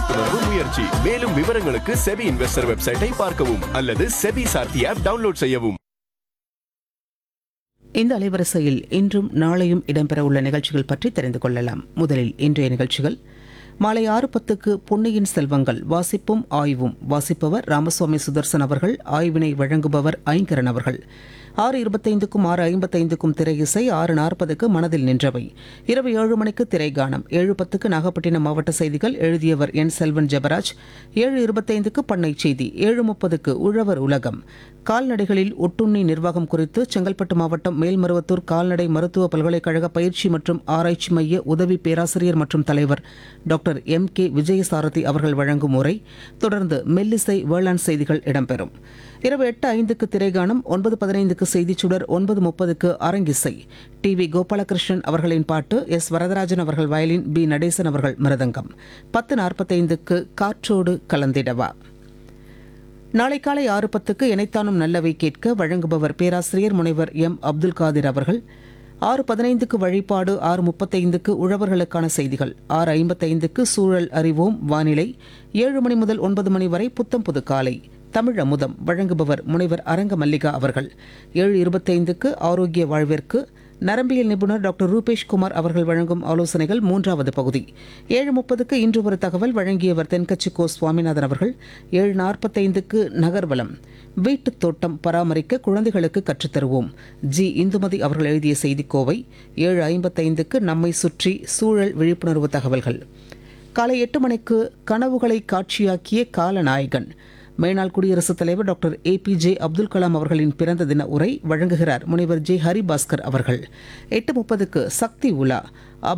விழிப்புணர்வு முயற்சி மேலும் விவரங்களுக்கு செபி இன்வெஸ்டர் வெப்சைட்டை பார்க்கவும் அல்லது செபி சார்த்தி ஆப் டவுன்லோட் செய்யவும் இந்த அலைவரிசையில் இன்றும் நாளையும் இடம்பெறவுள்ள நிகழ்ச்சிகள் பற்றி தெரிந்து கொள்ளலாம் முதலில் இன்றைய நிகழ்ச்சிகள் மாலை ஆறு பத்துக்கு பொன்னியின் செல்வங்கள் வாசிப்பும் ஆய்வும் வாசிப்பவர் ராமசுவாமி சுதர்சன் அவர்கள் ஆய்வினை வழங்குபவர் ஐங்கரன் அவர்கள் ஆறு இருபத்தைந்துக்கும் ஆறு ஐம்பத்தைந்துக்கும் திரை இசை ஆறு நாற்பதுக்கு மனதில் நின்றவை இரவு ஏழு மணிக்கு திரைகானம் ஏழு பத்துக்கு நாகப்பட்டினம் மாவட்ட செய்திகள் எழுதியவர் என் செல்வன் ஜெபராஜ் ஏழு இருபத்தைந்துக்கு பண்ணை செய்தி ஏழு முப்பதுக்கு உழவர் உலகம் கால்நடைகளில் ஒட்டுண்ணி நிர்வாகம் குறித்து செங்கல்பட்டு மாவட்டம் மேல்மருவத்தூர் கால்நடை மருத்துவ பல்கலைக்கழக பயிற்சி மற்றும் ஆராய்ச்சி மைய உதவி பேராசிரியர் மற்றும் தலைவர் டாக்டர் எம் கே விஜயசாரதி அவர்கள் வழங்கும் உரை தொடர்ந்து மெல்லிசை வேளாண் செய்திகள் இடம்பெறும் இரவு எட்டு ஐந்துக்கு திரைகானம் ஒன்பது பதினைந்துக்கு செய்திச் சுடர் ஒன்பது முப்பதுக்கு அரங்கிசை டி வி கோபாலகிருஷ்ணன் அவர்களின் பாட்டு எஸ் வரதராஜன் அவர்கள் வயலின் பி நடேசன் அவர்கள் மிருதங்கம் பத்து நாற்பத்தைந்துக்கு காற்றோடு கலந்திடவா நாளை காலை ஆறு பத்துக்கு இணைத்தானும் நல்லவை கேட்க வழங்குபவர் பேராசிரியர் முனைவர் எம் அப்துல் காதிர் அவர்கள் ஆறு பதினைந்துக்கு வழிபாடு ஆறு முப்பத்தைந்துக்கு உழவர்களுக்கான செய்திகள் ஆறு ஐம்பத்தைந்துக்கு சூழல் அறிவோம் வானிலை ஏழு மணி முதல் ஒன்பது மணி வரை புத்தம் புது காலை தமிழ் அமுதம் வழங்குபவர் முனைவர் அரங்க மல்லிகா அவர்கள் ஏழு இருபத்தைந்துக்கு ஆரோக்கிய வாழ்விற்கு நரம்பியல் நிபுணர் டாக்டர் ரூபேஷ் குமார் அவர்கள் வழங்கும் ஆலோசனைகள் மூன்றாவது பகுதி ஏழு முப்பதுக்கு இன்று ஒரு தகவல் வழங்கியவர் தென்கட்சி கோ சுவாமிநாதன் அவர்கள் ஏழு நாற்பத்தைந்துக்கு நகர்வலம் வீட்டுத் தோட்டம் பராமரிக்க குழந்தைகளுக்கு கற்றுத்தருவோம் ஜி இந்துமதி அவர்கள் எழுதிய செய்திக்கோவை ஏழு ஐம்பத்தைந்துக்கு நம்மை சுற்றி சூழல் விழிப்புணர்வு தகவல்கள் காலை எட்டு மணிக்கு கனவுகளை காட்சியாக்கிய காலநாயகன் மேனாள் குடியரசுத் தலைவர் doctor A P J Abdul Kalam அவர்களின் பிறந்த தின உரை வழங்குகிறார் முனைவர் ஜே ஹரிபாஸ்கர் அவர்கள் எட்டு முப்பதுக்கு சக்தி உலா